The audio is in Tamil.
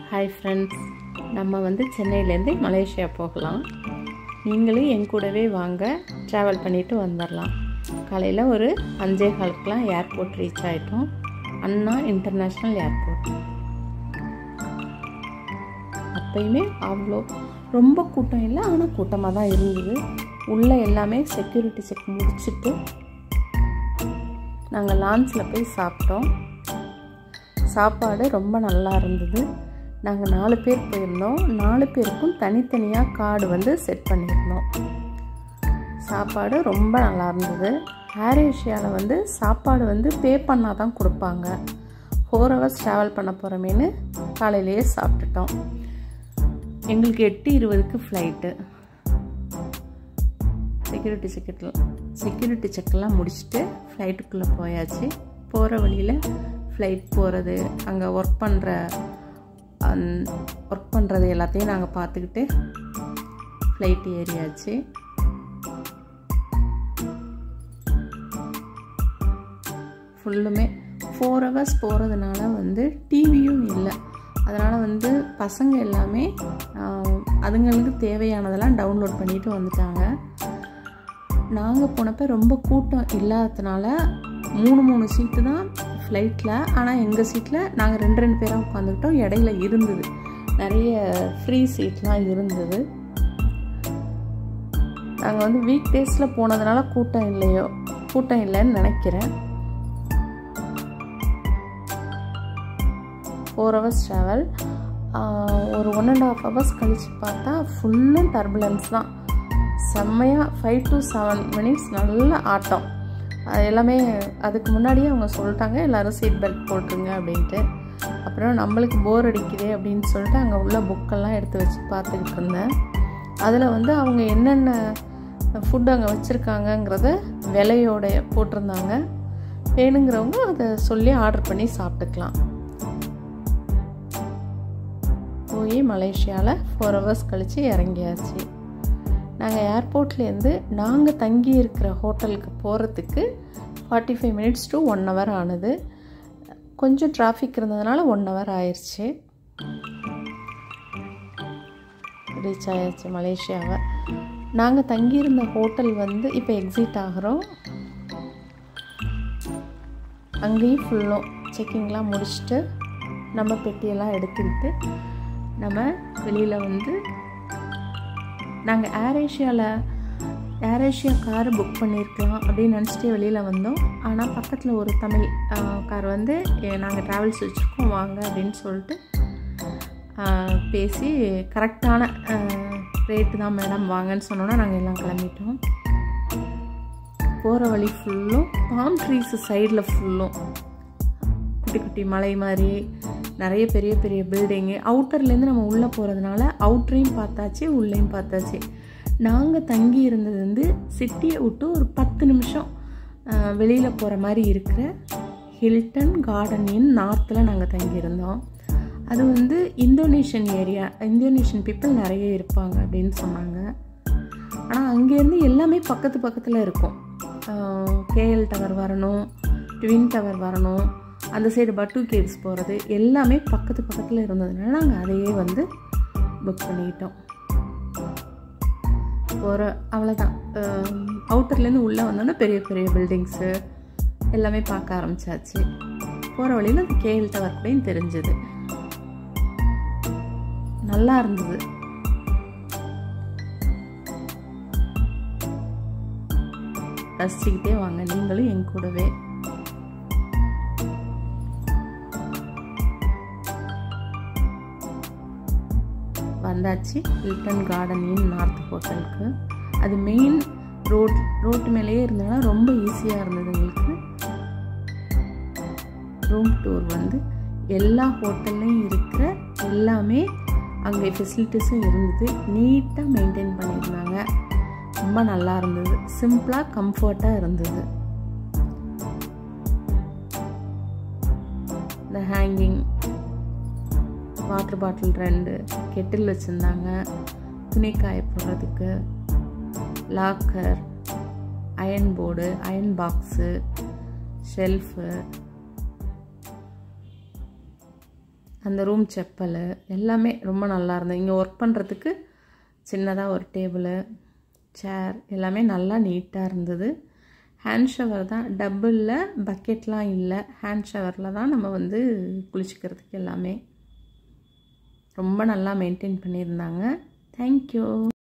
ஹாய் ஃப்ரெண்ட்ஸ் நம்ம வந்து சென்னையிலேருந்து மலேசியா போகலாம் நீங்களும் என் கூடவே வாங்க ட்ராவல் பண்ணிவிட்டு வந்துடலாம் காலையில் ஒரு அஞ்சே காலுக்கெலாம் ஏர்போர்ட் ரீச் ஆகிட்டோம் அண்ணா இன்டர்நேஷ்னல் ஏர்போர்ட் அப்பயுமே அவ்வளோ ரொம்ப கூட்டம் இல்லை ஆனால் கூட்டமாக தான் இருந்தது உள்ளே எல்லாமே செக்யூரிட்டி செக் முடிச்சுட்டு நாங்கள் லான்ச்சில் போய் சாப்பிட்டோம் சாப்பாடு ரொம்ப நல்லா இருந்தது நாங்கள் நாலு பேர் போயிருந்தோம் நாலு பேருக்கும் தனித்தனியாக கார்டு வந்து செட் பண்ணியிருந்தோம் சாப்பாடு ரொம்ப நல்லா இருந்தது ஏர் ஏஷியாவில் வந்து சாப்பாடு வந்து பே பண்ணால் தான் கொடுப்பாங்க ஃபோர் ஹவர்ஸ் ட்ராவல் பண்ண போகிறோமேனு காலையிலேயே சாப்பிட்டுட்டோம் எங்களுக்கு எட்டு இருபதுக்கு ஃப்ளைட்டு செக்யூரிட்டி செக்கெட்டில் செக்யூரிட்டி செக்கெல்லாம் முடிச்சுட்டு ஃப்ளைட்டுக்குள்ளே போயாச்சு போகிற வழியில் ஃப்ளைட் போகிறது அங்கே ஒர்க் பண்ணுற அந் ஒர்க் பண்ணுறது எல்லாத்தையும் நாங்கள் பார்த்துக்கிட்டு ஃப்ளைட் ஏறியாச்சு ஃபுல்லுமே ஃபோர் ஹவர்ஸ் போகிறதுனால வந்து டிவியும் இல்லை அதனால் வந்து பசங்க எல்லாமே அதுங்களுக்கு தேவையானதெல்லாம் டவுன்லோட் பண்ணிட்டு வந்துட்டாங்க நாங்கள் போனப்போ ரொம்ப கூட்டம் இல்லாததுனால மூணு மூணு சீட்டு தான் ஃப்ளைட்டில் ஆனால் எங்கள் சீட்டில் நாங்கள் ரெண்டு ரெண்டு பேராக உட்காந்துக்கிட்டோம் இடையில இருந்தது நிறைய ஃப்ரீ சீட்லாம் இருந்தது நாங்கள் வந்து வீக் டேஸில் போனதுனால கூட்டம் இல்லையோ கூட்டம் இல்லைன்னு நினைக்கிறேன் ஃபோர் ஹவர்ஸ் ட்ராவல் ஒரு ஒன் அண்ட் ஆஃப் ஹவர்ஸ் கழித்து பார்த்தா ஃபுல்லும் டர்புலன்ஸ் தான் செம்மையாக ஃபைவ் டு செவன் மினிட்ஸ் நல்ல ஆட்டம் அது எல்லாமே அதுக்கு முன்னாடியே அவங்க சொல்லிட்டாங்க எல்லோரும் சீட் பெல்ட் போட்டுருங்க அப்படின்ட்டு அப்புறம் நம்மளுக்கு போர் அடிக்குதே அப்படின்னு சொல்லிட்டு அங்கே உள்ள புக்கெல்லாம் எடுத்து வச்சு பார்த்துக்கிட்டு இருந்தேன் அதில் வந்து அவங்க என்னென்ன ஃபுட் அங்கே வச்சுருக்காங்கங்கிறத விலையோட போட்டிருந்தாங்க வேணுங்கிறவங்க அதை சொல்லி ஆர்டர் பண்ணி சாப்பிட்டுக்கலாம் போய் மலேசியாவில் ஃபோர் ஹவர்ஸ் கழித்து இறங்கியாச்சு நாங்கள் ஏர்போர்ட்லேருந்து நாங்கள் தங்கி இருக்கிற ஹோட்டலுக்கு போகிறதுக்கு forty five minutes to one hour ஆனது கொஞ்சம் டிராஃபிக் இருந்ததுனால ஒன் ஹவர் ஆயிடுச்சு ரீச் ஆயாச்சு மலேசியாவை நாங்கள் தங்கியிருந்த ஹோட்டல் வந்து இப்போ எக்ஸிட் ஆகிறோம் அங்கேயும் ஃபுல்லும் செக்கிங்லாம் முடிச்சுட்டு நம்ம பெட்டியெல்லாம் எடுத்துக்கிட்டு நம்ம வெளியில் வந்து நாங்கள் ஏர் ஏஷியாவில் ஏர் ஏஷியா கார் புக் பண்ணியிருக்கலாம் அப்படின்னு நினச்சிட்டு வெளியில் வந்தோம் ஆனால் பக்கத்தில் ஒரு தமிழ் கார் வந்து நாங்கள் ட்ராவல்ஸ் வச்சுருக்கோம் வாங்க அப்படின்னு சொல்லிட்டு பேசி கரெக்டான ரேட்டு தான் மேடம் வாங்கன்னு சொன்னோன்னா நாங்கள் எல்லாம் கிளம்பிட்டோம் போகிற வழி ஃபுல்லும் பாம் ட்ரீஸு சைடில் ஃபுல்லும் குட்டி குட்டி மலை மாதிரி நிறைய பெரிய பெரிய பில்டிங்கு அவுட்டர்லேருந்து நம்ம உள்ளே போகிறதுனால அவுட்டரையும் பார்த்தாச்சு உள்ளேயும் பார்த்தாச்சு நாங்கள் தங்கி இருந்தது வந்து சிட்டியை விட்டு ஒரு பத்து நிமிஷம் வெளியில் போகிற மாதிரி இருக்கிற ஹில்டன் கார்டனின் நார்த்தில் நாங்கள் தங்கியிருந்தோம் அது வந்து இந்தோனேஷியன் ஏரியா இந்தோனேஷியன் பீப்புள் நிறைய இருப்பாங்க அப்படின்னு சொன்னாங்க ஆனால் அங்கேருந்து எல்லாமே பக்கத்து பக்கத்தில் இருக்கும் கேஎல் டவர் வரணும் ட்வின் டவர் வரணும் அந்த சைடு பட்டு கேவ்ஸ் போகிறது எல்லாமே பக்கத்து பக்கத்தில் இருந்ததுனால நாங்கள் அதையே வந்து புக் பண்ணிக்கிட்டோம் போகிற அவ்வளோதான் அவுட்டர்லேருந்து உள்ளே வந்தோன்னா பெரிய பெரிய பில்டிங்ஸு எல்லாமே பார்க்க ஆரம்பிச்சாச்சு போகிற வழியில் அந்த கேஎல் டவர் கூடயும் தெரிஞ்சது நல்லா இருந்தது ரசிச்சுக்கிட்டே வாங்க நீங்களும் என் கூடவே வந்தாச்சு ஹில்டன் கார்டன் இன் நார்த் ஹோட்டலுக்கு அது மெயின் ரோட் ரோட்டு மேலேயே இருந்ததுனால ரொம்ப ஈஸியாக இருந்தது எங்களுக்கு ரூம் டூர் வந்து எல்லா ஹோட்டல்லையும் இருக்கிற எல்லாமே அங்கே ஃபெசிலிட்டிஸும் இருந்தது நீட்டாக மெயின்டைன் பண்ணியிருந்தாங்க ரொம்ப நல்லா இருந்தது சிம்பிளாக கம்ஃபர்ட்டாக இருந்தது இந்த ஹேங்கிங் வாட்டர் பாட்டில் ரெண்டு கெட்டில் வச்சுருந்தாங்க துணி காய போடுறதுக்கு locker iron board iron box shelf அந்த ரூம் செப்பல் எல்லாமே ரொம்ப நல்லா இருந்தது இங்கே ஒர்க் பண்ணுறதுக்கு சின்னதாக ஒரு டேபிளு சேர் எல்லாமே நல்லா நீட்டாக இருந்தது ஹேண்ட் ஷவர் தான் டபுளில் பக்கெட்லாம் இல்லை ஹேண்ட் ஷவரில் தான் நம்ம வந்து குளிச்சுக்கிறதுக்கு எல்லாமே ரொம்ப நல்லா மெயின்டைன் பண்ணியிருந்தாங்க தேங்க்யூ